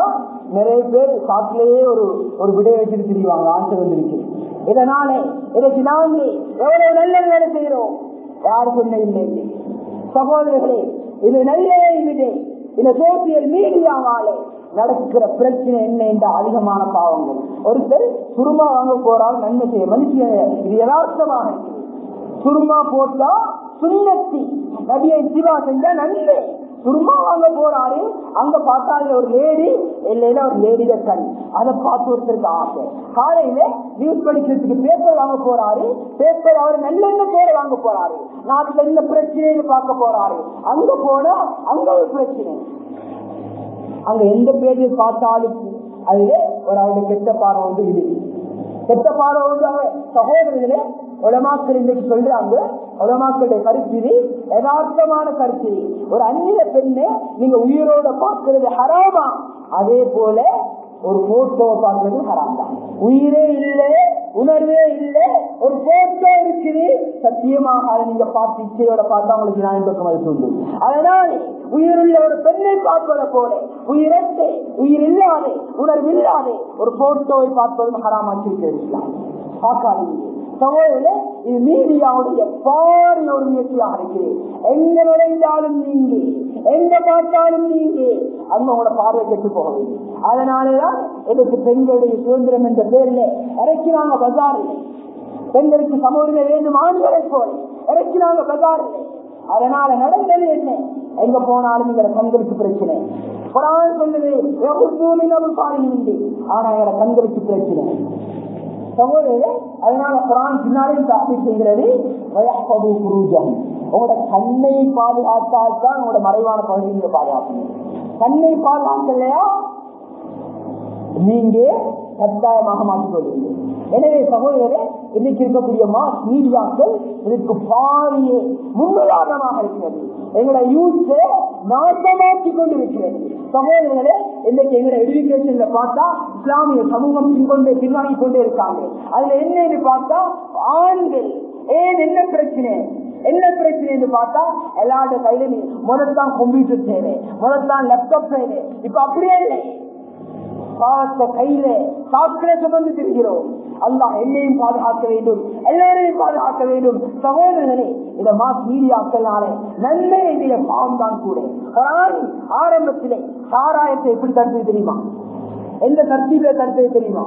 நிறைய பேர் சாப்பிலேயே ஒரு ஒரு விடையை வச்சுட்டு திரிவாங்க ஆன்சர் வந்துருக்கு இதனால இதற்கு நாங்க எவ்வளவு நல்ல வேலை செய்யறோம் யாரு சொன்ன இல்லை சகோதரர்களே இது நல்ல விதை இந்த சோசியல் மீடியாவாலே நடக்கிற பிரச்சனை என்ன என்ற அதிகமான பாவங்கள் ஒருத்தர் சுருமா வாங்க போறார் நன்மை செய்ய மனுஷன் இது யதார்த்தமாக இருக்குது. சுருமா போட்டா சுண்ணத்தி நபியை சிவா செஞ்சா நன்மை சுருமா வாங்க போறாரு அங்க பார்த்தா அதுல ஒரு லேடி இல்லைன்னா ஒரு லேடிட கண் அதை பார்த்து ஒருத்தருக்கு ஆசை காலையில நியூஸ் படிக்கிறதுக்கு பேப்பர் வாங்க போறாரு பேப்பர் அவர் நல்லெண்ண பேர் வாங்க போறாரு நாட்டுல என்ன பிரச்சனைன்னு பார்க்க போறாரு அங்க போனா அங்க ஒரு பிரச்சனை அங்க எந்த பேஜை பார்த்தாலும் அதுல ஒரு அவருடைய கெட்ட பார்வை வந்து இது கெட்ட பார்வை வந்து அவங்க சகோதரர்களே உலமாக்கள் இன்னைக்கு சொல்றாங்க உலமாக்களுடைய கருத்து இது யதார்த்தமான கருத்து இது. ஒரு அந்நிய பெண்ணை நீங்க உயிரோட பார்க்கிறது ஹராமா அதே போல ஒரு போட்டோவை பார்க்கறது ஹராம் தான் உயிரே இல்லை உணர்வே இல்லை ஒரு போட்டோ இருக்குது சத்தியமாக அதை நீங்க பார்த்து இச்சையோட பார்த்தா உங்களுக்கு நான் பக்கம் அது சொல்லு அதனால் உயிருள்ள ஒரு பெண்ணை பார்ப்பதை போல உயிரத்தை உயிர் இல்லாதே உணர்வு இல்லாதே ஒரு போட்டோவை பார்ப்பதும் ஹராம் வச்சிருக்கிறது இஸ்லாம் பார்க்காதீங்க சகோதரர்களே இது மீடியாவுடைய பாரிய ஒரு முயற்சியாக இருக்குது எங்க நுழைந்தாலும் நீங்க எங்க பார்த்தாலும் நீங்க அங்க உங்களோட பார்வை கெட்டு போக வேண்டும் அதனாலதான் எனக்கு பெண்களுடைய சுதந்திரம் என்ற பேர்ல இறக்கிறாங்க பஜாரில் பெண்களுக்கு சமூக வேண்டும் ஆண்களை போல இறக்கிறாங்க பஜாரில் அதனால நடந்தது என்ன எங்க போனாலும் எங்களை கண்களுக்கு பிரச்சனை குரான் சொல்லுது எவ்வளவு பாருங்க ஆனா எங்களை கண்களுக்கு பிரச்சனை சகோதரே அதனால குரான் பின்னாலே தாக்கி செய்கிறது வயப்பது குருஜம் உங்களோட கண்ணை பாதுகாத்தால் தான் உங்களோட மறைவான பகுதிகளை பாதுகாக்கணும் கண்ணை பாதுகாக்கலையா நீங்க கட்டாயமாக மாற்றிக்கொள்வீங்க எனவே சகோதரரே இன்னைக்கு இருக்கக்கூடிய மாஸ் மீடியாக்கள் இதுக்கு பாரிய முன்னுதாரணமாக இருக்கிறது எங்களை யூத் நாசமாக்கி கொண்டிருக்கிறது சகோதரர்களே இன்னைக்கு எங்களை எஜுகேஷன்ல பார்த்தா இஸ்லாமிய சமூகம் பின்கொண்டே பின்வாங்கி கொண்டே இருக்காங்க அதுல என்னன்னு பார்த்தா ஆண்கள் ஏன் என்ன பிரச்சனை என்ன பிரச்சனை பார்த்தா எல்லாரோட கையில நீ முதல்தான் கம்ப்யூட்டர் தேவை முதல்தான் லேப்டாப் தேவை இப்ப அப்படியே இல்லை பாவத்தை கையில சாக்கிலே சுமந்து திரிகிறோம் அல்லாஹ் என்னையும் பாதுகாக்க வேண்டும் எல்லாரையும் பாதுகாக்க வேண்டும் சகோதரர்களே இந்த மாஸ் மீடியாக்கள்னால நன்மை இதில பாவம் தான் கூட குரான் ஆரம்பத்திலே சாராயத்தை எப்படி தடுத்தது தெரியுமா எந்த தர்த்தீபில தடுத்தது தெரியுமா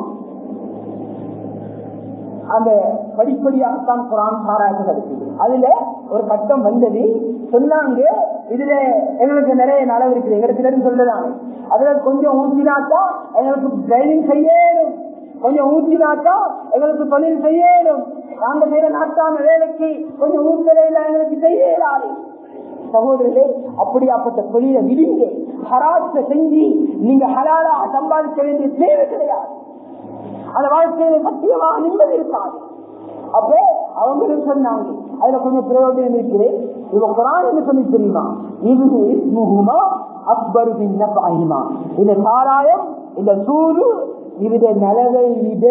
அந்த படிப்படியாகத்தான் குரான் சாராயத்தை தடுத்தது அதுல ஒரு கட்டம் வந்தது சொன்னாங்க இதுல எங்களுக்கு நிறைய நலவு இருக்குது எங்களுக்கு சிலர் சொல்லுறாங்க அதுல கொஞ்சம் ஊற்றினாக்கா எங்களுக்கு டிரைவிங் செய்யணும் கொஞ்சம் ஊற்றினாக்கா எங்களுக்கு தொழில் செய்யணும் நாங்க செய்யற நாட்டான வேலைக்கு கொஞ்சம் ஊற்றலையில எங்களுக்கு செய்ய இயலாது சகோதரர்களே அப்படியாப்பட்ட தொழிலை விடுங்க ஹராத்த செஞ்சு நீங்க ஹலாலா சம்பாதிக்க வேண்டிய தேவை கிடையாது அந்த வாழ்க்கையில சத்தியமாக நிம்மதி இருக்காது அப்ப அவங்களும் சொன்னாங்க அதுல கொஞ்சம் பிரயோஜனம் இருக்குது இவ குரான் என்ன சொல்லி தெரியுமா இது இஸ்முகுமா அக்பரு பின்னப்பாயிமா இந்த சாராயம் இந்த சூடு இதுட நிலவை விட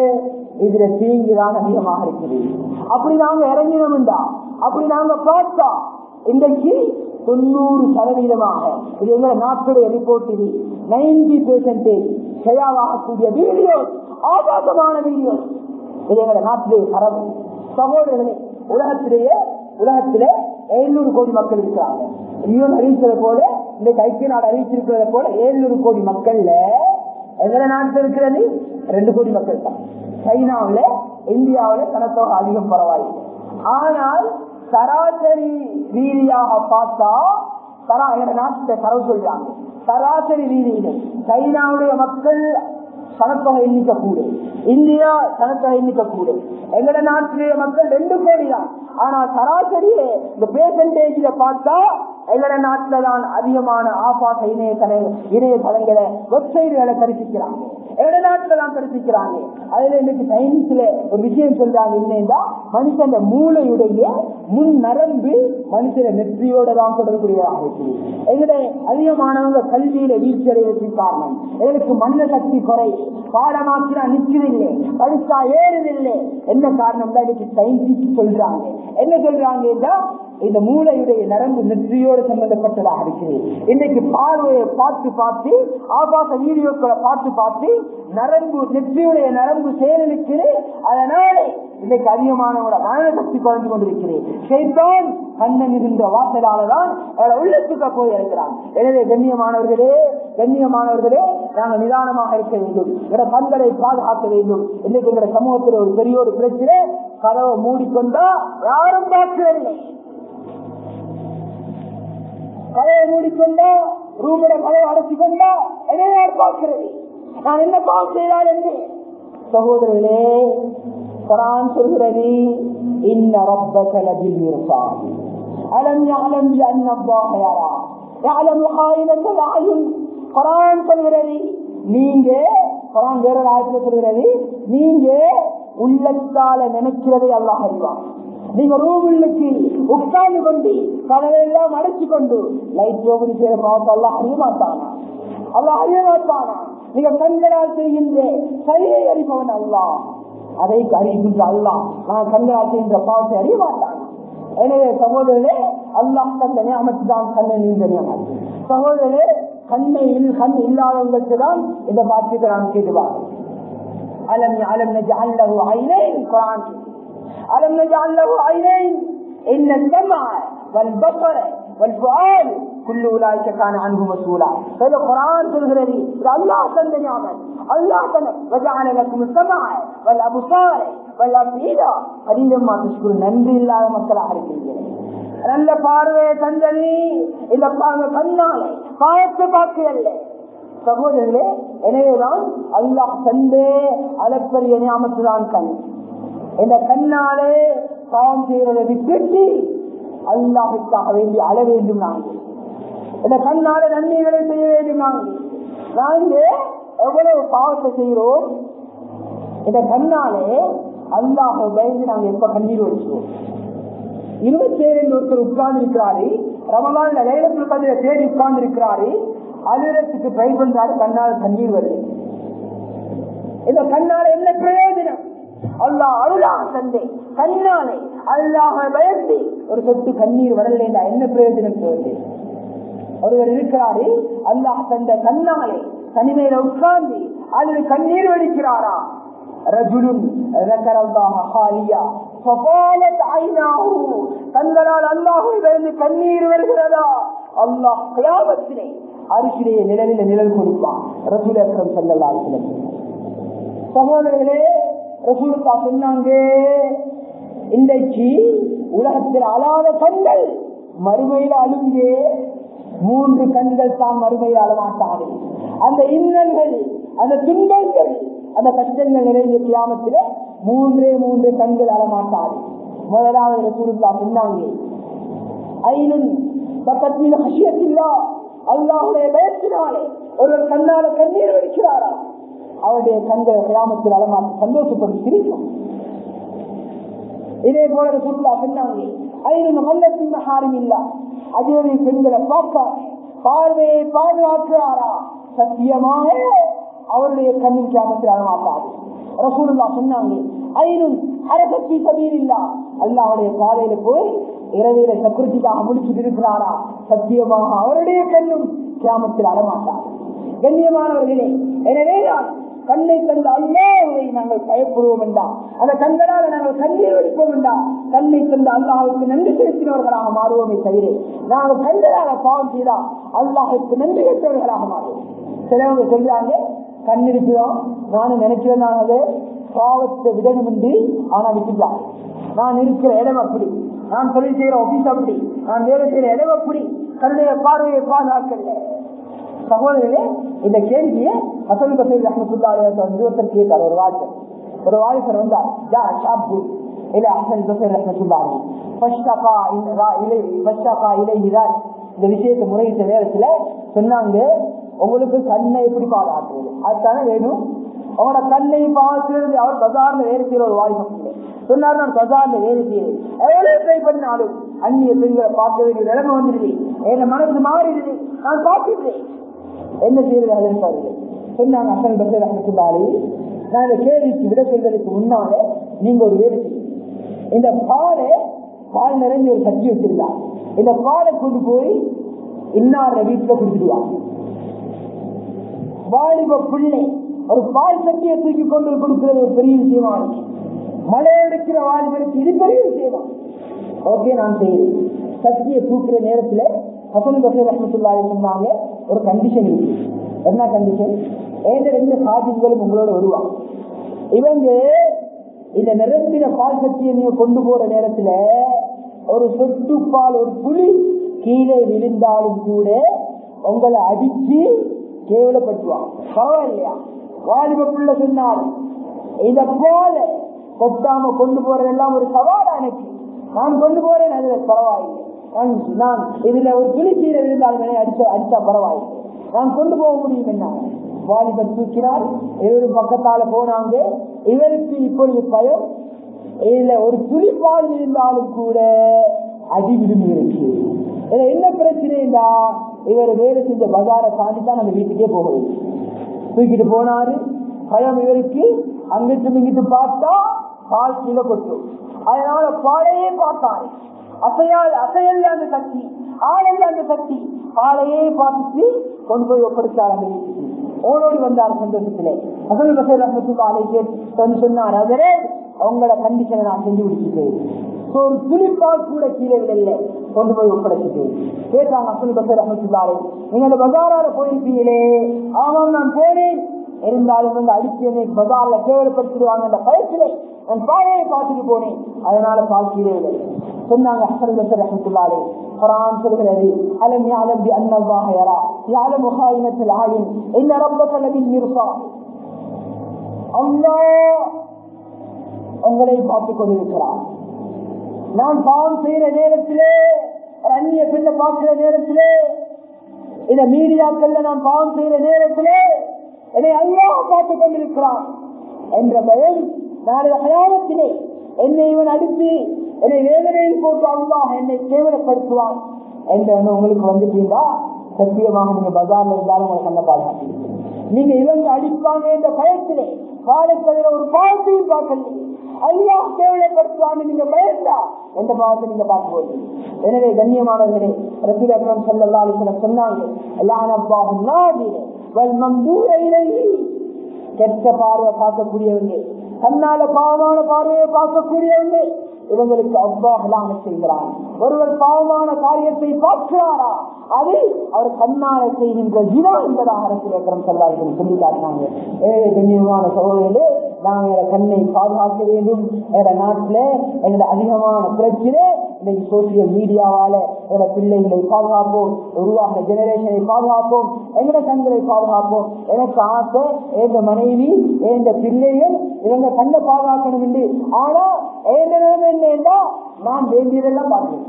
இதுல தீங்குதான் அதிகமாக இருக்குது அப்படி நாங்க இறங்கினோம்டா அப்படி நாங்க பார்த்தா இன்றைக்கு தொண்ணூறு சதவீதமாக இது எங்க நாட்டுடைய ரிப்போர்ட் இது நைன்டி பெர்சன்டேஜ் செயலாகக்கூடிய வீடியோ ஆபாசமான வீடியோ இது எங்க நாட்டிலேயே தரவு சகோதரர்களே உலகத்திலேயே உலகத்திலே எழுநூறு கோடி மக்கள் இருக்கிறாங்க யூஎன் அறிவிச்சதை போல இந்த ஐக்கிய நாடு அறிவிச்சிருக்கிறத போல ஏழுநூறு கோடி மக்கள்ல எந்த நாட்டில் இருக்கிறது ரெண்டு கோடி மக்கள் தான் சைனாவில இந்தியாவில கனத்தொகை அதிகம் பரவாயில்லை ஆனால் சராசரி ரீதியாக பார்த்தா சரா எங்க நாட்டை தரவு சொல்றாங்க சராசரி ரீதியில சைனாவுடைய மக்கள் சனத்தொகை எண்ணிக்கை கூடு இந்தியா சனத்தொகை எண்ணிக்கை கூடு எங்கட நாட்டிலேயே மக்கள் ரெண்டு கோடி தான் ஆனா சராசரியே இந்த பேசன்டேஜ்ல பார்த்தா எங்கட நாட்டுல தான் அதிகமான ஆபாச இணையதள இணையதளங்களை வெப்சைட்டுகளை தரிசிக்கிறாங்க எங்கட நாட்டுல தான் தரிசிக்கிறாங்க அதுல இன்னைக்கு சயின்ஸ்ல ஒரு விஷயம் சொல்றாங்க என்னன்னா மனுஷன் மூளையுடைய முன் நரம்பு மனுஷன நெற்றியோட தான் தொடர்புடையதாக இருக்குது எங்கட அதிகமானவங்க கல்வியில வீழ்ச்சி அடைவதற்கு காரணம் எங்களுக்கு மண்ண சக்தி குறை பாடமாக்கினா நிற்கிறதில்லை படிச்சா ஏறுதில்லை என்ன காரணம் தான் இன்னைக்கு சயின்டிஸ்ட் சொல்றாங்க என்ன சொல்றாங்க இந்த மூளையுடைய நரம்பு நெற்றியோடு சம்பந்தப்பட்டதாக இருக்கிறது இன்னைக்கு பார்வையை பார்த்து பார்த்து ஆபாச வீடியோக்களை பார்த்து பார்த்து நரம்பு நெற்றியுடைய நரம்பு செயலுக்கு அதனாலே இன்னைக்கு அதிகமானவங்கள மன சக்தி குறைந்து கொண்டிருக்கிறேன் ஷைத்தான் கண்ணன் இருந்த வாசலாலதான் அவளை உள்ளத்துக்க போய் இருக்கிறான் எனவே கண்ணியமானவர்களே கண்ணியமானவர்களே நாங்கள் நிதானமாக இருக்க வேண்டும் எங்களோட கண்களை பாதுகாக்க வேண்டும் இன்னைக்கு எங்களோட சமூகத்தில் ஒரு பெரிய ஒரு பிரச்சனை கதவை மூடிக்கொண்டா யாரும் பார்க்கவில்லை கதையை மூடிக்கொண்டா ரூமுடைய கதையை அடைச்சு கொண்டா என்ன யார் பார்க்கிறது நான் என்ன பாவம் செய்தால் என்று சகோதரர்களே குரான் சொல்கிறது இன்ன ரப்பக லபில் மிர்சாத் அலம் يعلم بأن الله يرى يعلم خائنة الأعين குரான் சொல்கிறது நீங்க குரான் வேற ஆயத்துல சொல்கிறது நீங்க உள்ளத்தால நினைக்கிறதை அல்லாஹ் அறிவான் நீங்க ரூமுக்கு உட்கார்ந்து கொண்டு கதவையெல்லாம் அடைச்சு கொண்டு லைட் ஓபன் செய்யற பாவத்தை அல்லாஹ் அறிய மாட்டானா அல்லாஹ் அறிய மாட்டானா நீங்க கண்களால் செய்கின்ற சரியை அறிபவன் அல்லாஹ் அதை அறிகின்ற அல்லாஹ் நான் கண்களால் செய்கின்ற பாவத்தை அறிய மாட்டான் எனவே சகோதரர்களே அல்லாஹ் தந்த நியமத்து தான் கண்ணை நீங்க நியமத்து சகோதரர்களே கண்ணை கண் இல்லாதவங்களுக்கு தான் இந்த பாக்கியத்தை நாம் கேட்டுவாங்க அலம் அலம் நஜஅல் லஹு ஐனைன் குர்ஆன் அலம் நஜஅல் லஹு ஐனைன் இன்ன السمع والبصر والفؤاد كل اولئك كان عنه مسؤولا هذا القران சொல்கிறது الله தந்த நியமத் அல்லாஹ் தந்த وجعل لكم السمع والابصار والافئده قليلا ما تشكرون நன்றி இல்லாத மக்களாக இருக்கிறீர்கள் நல்ல பார்வையை தந்தனி இந்த கண்ணாலே பார்த்து பார்க்கல சகோதரர்களே எனவேதான் அல்லாஹ் தந்தே அளப்பரிய ஞாபகத்துதான் கண் இந்த கண்ணாலே பாவம் செய்யறதை விட்டுட்டு அல்லாஹுக்காக வேண்டி அழ வேண்டும் நாங்கள் இந்த கண்ணால நன்மைகளை செய்ய வேண்டும் நாங்கள் நாங்கள் எவ்வளவு பாவத்தை செய்கிறோம் இந்த கண்ணாலே அல்லாஹ் பயந்து நாங்கள் எப்ப கண்ணீர் வச்சுவோம் இருபத்தி ஏழு ஒருத்தர் உட்கார்ந்து இருக்கிறாரு ரமலான்ல லைலத்தில் கதிர தேடி உட்கார்ந்து இருக்கிறாரு அலுவலகத்துக்கு ட்ரை பண்றாரு கண்ணால் தண்ணீர் வருது இந்த கண்ணால என்ன பிரயோஜனம் அல்லாஹ் அருளா தந்தை கண்ணாலே அல்லாஹ பயந்து ஒரு சொட்டு கண்ணீர் வரல என்ன பிரயோஜனம் சொல்லுது ஒருவர் இருக்கிறாரு அல்லாஹ் தந்த கண்ணாலே தனிமையில உட்கார்ந்து அதில் கண்ணீர் வடிக்கிறாரா ரஜுலுன் ذكر الله خاليا فقالت عيناه கண்களால் அல்லாஹை பயந்து கண்ணீர் வருகிறதா அல்லாஹ் கியாமத்திலே அரிசிலே நிழலில் நிழல் கொடுப்பான் ரசூல் அக்ரம் ஸல்லல்லாஹு அலைஹி வஸல்லம் சகோதரர்களே ரசூலுல்லா சொன்னாங்க இன்றைக்கு உலகத்தில் அழாத கண்கள் மறுமையில் அழுங்கே மூன்று கண்கள் தான் மறுமையில் அழமாட்டாது அந்த இன்னல்கள் அந்த துன்பங்கள் அந்த கஷ்டங்கள் நிறைந்த கியாமத்தில் மூன்றே மூன்று கண்கள் அழமாட்டாது முதலாவது ரசூலுல்லா சொன்னாங்க ஐநுன் பக்கத்தில் ஹஷியத்தில்லா அல்லாஹுடைய பயத்தினாலே ஒரு கண்ணால கண்ணீர் வடிக்கிறாரா அவருடைய கண்கள் கிராமத்தில் அலமாற்றி சந்தோஷப்பட்டு சிரிக்கும் இதே போல சுற்றுலா சொன்னாங்க ஐநூறு மல்லத்தின் மகாரம் இல்லா அஜோதி பெண்களை பார்க்க பார்வையை பாதுகாக்கிறாரா சத்தியமாக அவருடைய கண்ணின் கிராமத்தில் அலமாட்டாது ரசூலுல்லா சொன்னாங்க ஐநூறு அரசத்தி சபீர் இல்லா அல்லாவுடைய பாதையில போய் இரவியில சக்குருத்திக்காக முடிச்சுட்டு இருக்கிறாரா சத்தியமாக அவருடைய கண்ணும் கிராமத்தில் அடமாட்டார் கண்ணியமானவர்களே எனவே கண்ணை தந்த அல்லாஹை நாங்கள் பயப்படுவோம் என்றா அந்த கண்களால் நாங்கள் கண்ணீர் வெடிப்போம் என்றா கண்ணை தந்த அல்லாஹுக்கு நன்றி செலுத்தினவர்களாக மாறுவோமே தவிர நாங்கள் கண்களாக பாவம் செய்தா அல்லாஹுக்கு நன்றி பெற்றவர்களாக மாறுவோம் சிலவங்க சொல்றாங்க கண் இருக்குதான் நானும் நினைக்கிறேன் நான் அதை பாவத்தை விடணும் என்று ஆனா விட்டுட்டாங்க நான் இருக்கிற இடம் அப்படி நான் தொழில் செய்யற ஆபீஸ் அப்படி நான் வேலை செய்யற இடம் அப்படி கண்ணுடைய பார்வையை பாதுகாக்கல சகோதரர்களே இந்த கேள்வியை அசல் கசீர் ரஹமத்துல்லாஹி ஒருத்தர் கேட்டார் ஒரு வாய்ச்சர் ஒரு வாய்ப்பர் வந்தார் ஜா ஷாப்பு இல்ல அசல் கசீர் ரஹமத்துல்லாஹி ஃபஷ்டகா இலை ஃபஷ்டகா இலை இதார் இந்த விஷயத்தை முறையிட்ட நேரத்துல சொன்னாங்க உங்களுக்கு கண்ணை எப்படி பாதுகாக்கிறது அதுதானே வேணும் அவனோட கண்ணை பார்க்கிறது அவர் பஜார்ல வேலை செய்யற ஒரு வாய்ப்பு சொன்னார் நான் பஜார்ல வேலை செய்யறேன் எவ்வளவு ட்ரை பண்ணாலும் அந்நிய பெண்களை பார்க்க வேண்டிய நிலைமை வந்துடுது என் மனசு மாறிடுது நான் பார்க்கிறேன் என்ன செய்யறது அதற்காக சொன்னாங்க அசல் பஷர் அஹமத்துல்லாலி நான் இந்த கேள்விக்கு விட சொல்வதற்கு முன்னாலே நீங்க ஒரு வேலை செய்யும் இந்த பாலை பால் நிறைஞ்ச ஒரு சட்டி வச்சிருந்தார் இந்த பாலை கொண்டு போய் இன்னார வீட்டுல கொடுத்துடுவாங்க வாலிப பிள்ளை ஒரு பால் சட்டியை தூக்கி கொண்டு கொடுக்கிறது ஒரு பெரிய விஷயமா இருக்கு மழை எடுக்கிற வாலிபருக்கு இது பெரிய விஷயமா ஓகே நான் செய்யறேன் சக்தியை தூக்குற நேரத்துல ஹசன் பசீர் ரஹமத்துல்லாஹி சொன்னாங்க ஒரு கண்டிஷன் இருக்கு என்ன கண்டிஷன் ஏந்த ரெண்டு சாதிகளும் உங்களோட வருவாங்க இவங்க இந்த நிரம்பின பால் சக்தியை நீங்க கொண்டு போற நேரத்துல ஒரு சொட்டு பால் ஒரு புலி கீழே விழுந்தாலும் கூட உங்களை அடிச்சு கேவலப்படுத்துவாங்க பரவாயில்லையா வாலிப பிள்ளை சொன்னார் இத போல கொட்டாம கொண்டு போறதெல்லாம் ஒரு சவால் எனக்கு நான் கொண்டு போறேன் அதுல பரவாயில்லை நான் நான் இதுல ஒரு துளி கீழே விழுந்தாலும் அடிச்ச அடிச்சா பரவாயில்லை நான் கொண்டு போக முடியும் என்ன வாலிபர் தூக்கினார் இவரு பக்கத்தால போனாங்க இவருக்கு இப்பொழுது பயம் இதுல ஒரு துளிப்பால் இருந்தாலும் கூட அடி விடுமிருக்கு இதுல என்ன பிரச்சனைடா இவர் வேலை செஞ்ச பஜாரை தாண்டி தான் அந்த வீட்டுக்கே போகிறது தூக்கிட்டு போனாரு பயம் இவருக்கு அங்கிட்டு இங்கிட்டு பார்த்தா பால் கீழே கொட்டும் அதனால பாலையே பார்த்தாரு அசையால் அசையல்ல அந்த சக்தி ஆளல்ல அந்த சக்தி பாலையே பார்த்துட்டு கொண்டு போய் ஒப்படைச்சார் அந்த வீட்டுக்கு ஓடோடி வந்தார் சந்தோஷத்திலே அசல் பசர் ரஹமத்துல்லாலை கேட்டு சொன்னார் அவரே அவங்களோட கண்டிஷனை நான் செஞ்சு முடிச்சுட்டேன் ஒரு துளிப்பால் கூட கீழே விடல கொண்டு போய் ஒப்படைச்சிட்டு கேட்டாங்க அசல் பசர் ரஹமத்துல்லாலை நீங்க அந்த பஜாரால போயிருப்பீங்களே ஆமாம் நான் போனேன் இருந்தாலும் வந்து அடிச்சு என்னை பஜார்ல கேவலப்படுத்திடுவாங்க அந்த பயத்திலே நான் பாலையை பார்த்துட்டு போனேன் அதனால பால் கீழே விடல சொன்னாங்க அசல் பசர் ரஹமத்துல்லாலே குரான் சொல்கிறது அலம் யாலம் பி அன்னல்லாஹ யரா யாலம் முகாயினத்தில் ஆயின் இன்ன ரப்பக லபில் மிர்சாத் அல்லாஹ் உங்களை பார்த்துக் கொண்டிருக்கிறார் நான் பாவம் செய்யற நேரத்திலே ஒரு அந்நிய பெண்ணை பார்க்கிற நேரத்திலே இந்த மீடியாக்கள்ல நான் பாவம் செய்யற நேரத்திலே என்னை அல்லாஹ் பார்த்துக் கொண்டிருக்கிறான் என்ற பயம் நாளைய கயாமத்திலே என்னை இவன் அடித்து என்னை வேதனையில் போட்டு அல்லாஹ் என்னை கேவலப்படுத்துவான் என்ற எண்ணம் உங்களுக்கு வந்துட்டீங்களா சத்தியமாக நீங்க பஜார்ல இருந்தாலும் உங்களை கண்ண பாதுகாத்து நீங்க இவங்க அடிப்பாங்க என்ற பயத்திலே காலை தவிர ஒரு பாவத்தையும் பார்க்கல அல்லாஹ் கேவலப்படுத்துவான்னு நீங்க பயந்தா எந்த பாவத்தை நீங்க பார்க்க போகுது எனவே கண்ணியமானவர்களே ரசூல் அக்ரம் ஸல்லல்லாஹு அலைஹி வஸல்லம் சொன்னாங்க லானல்லாஹு நாதிர வல் மம்தூர இலைஹி கெட்ட பார்வை பார்க்கக்கூடியவங்க கண்ணால பாவமான பார்வையை பார்க்கக்கூடியவங்க இவங்களுக்கு அவ்வாஹலான செய்கிறார் ஒருவர் பாவமான காரியத்தை பார்க்கிறாரா அது அவர் கண்ணால செய்கின்ற ஜினா என்பதாக அரசியல் சொல்லார்கள் சொல்லி காட்டினாங்க ஏழை கண்ணியமான சகோதரர்களே நாங்க எங்க கண்ணை பாதுகாக்க வேண்டும் எங்க நாட்டுல எங்க அதிகமான பிரச்சனை இன்னைக்கு சோசியல் மீடியாவால எங்க பிள்ளைகளை பாதுகாப்போம் உருவாகிற ஜெனரேஷனை பாதுகாப்போம் எங்கட கண்களை பாதுகாப்போம் எனக்கு ஆசை எங்க மனைவி எங்க பிள்ளைகள் இவங்க கண்ணை பாதுகாக்கணும் என்று ஆனா எந்த நிலைமை என்னன்னா நான் வேண்டியதெல்லாம் பார்க்கிறேன்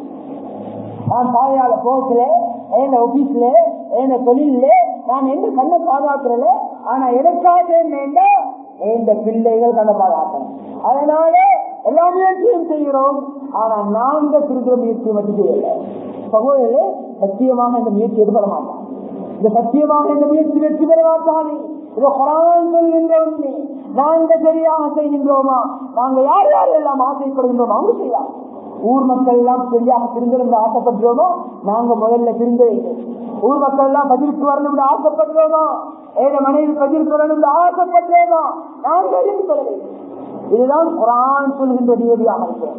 நான் பாதையால போகல என் ஆபீஸ்ல என் தொழில நான் எந்த கண்ணை பாதுகாக்கிறல ஆனா எனக்காக என்னன்னா இந்த பிள்ளைகள் கண்ணை பாதுகாக்கணும் அதனால எல்லா முயற்சியும் செய்கிறோம் ஆனா நாங்க திருக்கிற முயற்சி மட்டும் செய்யல சகோதரே சத்தியமாக இந்த முயற்சி எடுபட மாட்டான் இந்த சத்தியமாக இந்த முயற்சி வெற்றி பெற மாட்டானே இது குரான் சொல்கின்ற உண்மை நாங்க சரியாக செய்கின்றோமா நாங்க யார் யார் எல்லாம் ஆசைப்படுகின்றோம் அவங்க செய்யலாம் ஊர் மக்கள் எல்லாம் சரியாக திருந்திருந்து ஆசைப்படுறோமோ நாங்க முதல்ல திருந்த வேண்டும் ஊர் மக்கள் எல்லாம் பதிலுக்கு வரணும் ஆசைப்படுறோமா ஏழை மனைவி பதிலுக்கு வரணும் ஆசைப்படுறோமா நாங்க எதுக்கு சொல்ல வேண்டும் இதுதான் குரான் சொல்கின்ற நியதியாக இருக்கிறது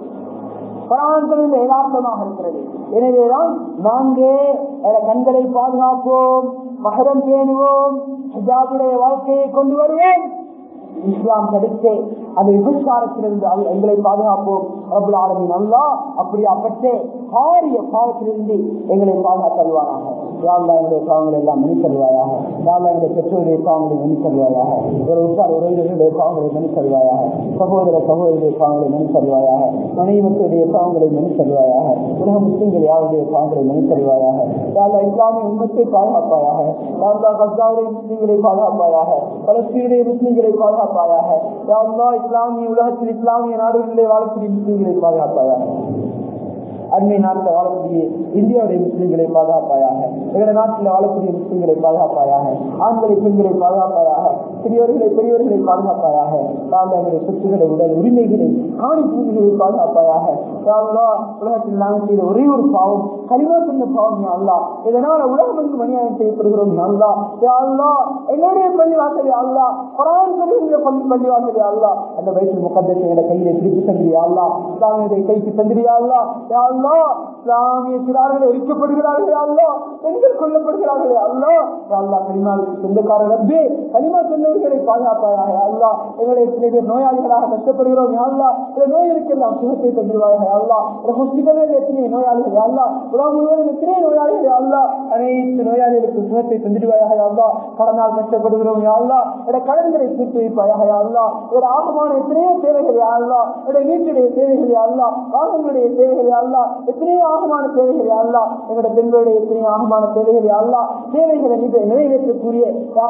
குரான் சொல்கின்ற யதார்த்தமாக இருக்கிறது எனவேதான் நாங்க கண்களை பாதுகாப்போம் மகரம் பேணுவோம் ஹிஜாபுடைய வாழ்க்கையை கொண்டு வருவோம் இஸ்லாம் தடுத்து அந்த விபச்சாரத்திலிருந்து அவ- எங்களை பாதுகாப்போம் ரபுல் ஆலமின் அல்லா அப்படியாப்பட்ட பாரிய பாவத்திலிருந்து எங்களை பாதுகாத்தல்வாராக யாழ்லா எங்களுடைய பாவங்களை எல்லாம் மன்னித்தருவாயாக யாழ்லா எங்களுடைய பெற்றோருடைய பாவங்களை மன்னித்தருவாயாக ஒரு உற்றார் உறவினர்களுடைய பாவங்களை மன்னித்தருவாயாக சகோதர சகோதரிய பாவங்களை மன்னித்தருவாயாக மனைவி மக்களுடைய பாவங்களை மன்னித்தருவாயாக உலக முஸ்லிம்கள் யாருடைய பாவங்களை மன்னித்தருவாயாக யாழ்லா இஸ்லாமிய உண்மத்தை பாதுகாப்பாயாக யாழ்லா கஸ்தாவுடைய முஸ்லிம்களை பாதுகாப்பாயாக பலஸ்தீனுடைய முஸ்லிம்களை பாதுகாப்பாயாக யாழ்லா இஸ்லாமிய உலகத்தில் இஸ்லாமிய நாடுகளிலே வாழக்கூடிய முஸ்லிம்களை பாதுகாப்பாயாக அண்மை நாட்டில் வாழக்கூடிய இந்தியாவுடைய முஸ்லிம்களை பாதுகாப்பாயாக எங்களுடைய நாட்டில் வாழக்கூடிய முஸ்லிம்களை பாதுகாப்பாயாக ஆண்களை பெண்களை பாதுகாப்பாயாக சிறியவர்களை பெரியவர்களை பாதுகாப்பாயாக யாழ்லா எங்களுடைய சொத்துக்களை உடல் உரிமைகளை காணி பூமிகளை பாதுகாப்பாயாக யாழ்லா உலகத்தில் நாங்கள் செய்த ஒரே ஒரு பாவம் கலிமா சொன்ன பாவம் அல்லா இதனால உலகம் வந்து மணியாயம் செய்யப்படுகிறோம் அல்லா யாழ்லா எங்களுடைய பள்ளிவாசல் அல்லா குரான் சொல்லுகின்ற பள்ளி பள்ளிவாசல் அல்லா அந்த வயசு முகத்தை எங்களை கையில பிடிச்சு தந்திரியா அல்லா இஸ்லாமியத்தை கைக்கு தந்திரியா அல்லா யாழ்லா இஸ்லாமிய சிறார்கள் எரிக்கப்படுகிறார்களே அல்லா பெண்கள் கொல்லப்படுகிறார்களே அல்லா அல்லா கனிமாவுக்கு சொந்தக்காரர் ரப்பே கனிமா சொன்னவர்களை பாதுகாப்பாயாக அல்லா எங்களை எத்தனை பேர் நோயாளிகளாக கஷ்டப்படுகிறோம் அல்லா இந்த நோய்களுக்கெல்லாம் சுகத்தை தந்துருவாயாக அல்லா இந்த ஹாஸ்பிட்டலில் எத்தனை நோயாளிகள் அல்லா உலகம் முழுவதும் எத்தனை நோயாளிகள் அல்லா அனைத்து நோயாளிகளுக்கு சுகத்தை தந்துடுவாயாக அல்லா கடனால் கஷ்டப்படுகிறோம் அல்லா இந்த கடன்களை தீர்த்து வைப்பாயாக அல்லா ஒரு ஆகமான எத்தனையோ தேவைகள் அல்லா என்னுடைய வீட்டுடைய தேவைகள் அல்லா வாகனங்களுடைய தேவைகள் அல்லா எத்தனையோ ஆகமான தேவைகள் அல்லா எங்களுடைய பெண்களுடைய எத்தனையோ ஆகமான தேவைகள் அல்லா தேவைகளை நீ நிறைவேற்றக்கூடிய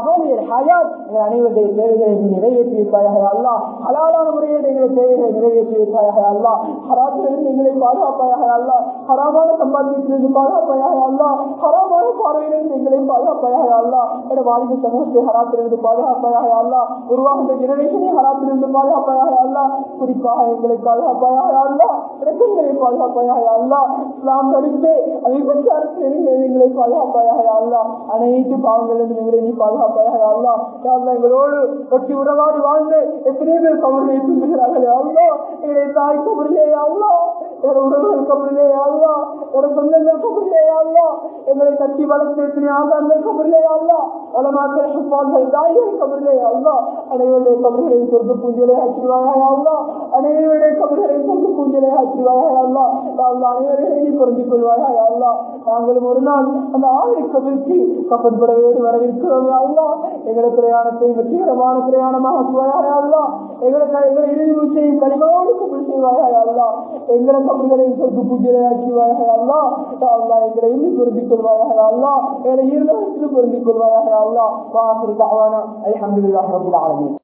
ஹயாத் எங்கள் அனைவருடைய தேவைகளை நீ நிறைவேற்றி வைப்பாயாக அல்லா ஹலாலான முறையில் எங்களுடைய தேவைகளை நிறைவேற்றி வைப்பாயாக அல்லா ஹராத்திலிருந்து எங்களை பாதுகாப்பாயாக அல்லா ஹராமான சம்பாதியத்திலிருந்து பாதுகாப்பாயாக அல்லா ஹராமான பார்வையிலிருந்து எங்களை பாதுகாப்பாயாக அல்லா என வாலிப சமூகத்தை ஹராத்திலிருந்து பாதுகாப்பாயாக அல்லா உருவாகின்ற ஜெனரேஷனை ஹராத்திலிருந்து பாதுகாப்பாயாக அல்லா குறிப்பாக எங்களை பாதுகாப்பாயாக அல்லா இறக்கங்களை பாதுகாப்பாயாக அல்லா இஸ்லாம் தடுத்து விபச்சாரத்திலிருந்து எங்களை பாதுகாப்பாயாக அல்லா அனைத்து பாவங்களிலிருந்து எங்களை நீ பாதுகாப்பாயாக அல்லா அல்லா எங்களோடு ஒட்டி உறவாடி வாழ்ந்து எத்தனை பேர் கபர்களை தூங்குகிறார்களே அல்லா எங்களை தாய் கபரிலே அல்லா எங்கள் உறவுகள் கபரிலே அல்லா எங்கள் சொந்தங்கள் கபரிலே அல்லா எங்களை கட்டி வளர்த்து எத்தனை ஆதாரங்கள் கபரிலே அல்லா வளமாக்கள் சுப்பான்கள் தாய்கள் கபரிலே அல்லா அனைவருடைய கபர்களை சொர்க்க பூஞ்சலை ஆக்கிடுவாயாக அல்லா அனைவருடைய கபர்களை சொர்க்க பூஞ்சலை ஆக்கிடுவாயாக அல்லா அல்லா அனைவர்களை நீ புரிந்து கொள்வாயாக அல்லா நாங்களும் ஒரு நாள் அந்த ஆலை கபருக்கு கப்பற்பட வேண்டி வரவிருக்கிறோம் அல்லா எங்களை பிரயாணத்தை வெற்றிகரமான பிரயாணமாக ஆக்குவாயாக அல்லா எங்களுக்கு எங்களை இறுதி மூச்சை கனிமோடு கபல் செய்வாயாக அல்லா எங்களை கபர்களை சொர்க்க பூஜை ஆக்கிவாயாக அல்லா அல்லா எங்களை இன்னும் பொருந்திக் கொள்வாயாக அல்லா எங்களை இருந்தவற்றிலும் பொருந்திக் கொள்வாயாக அல்லா வாசல் தாவானா அல்ஹம்துலில்லாஹி ரப்பில் ஆலமீன்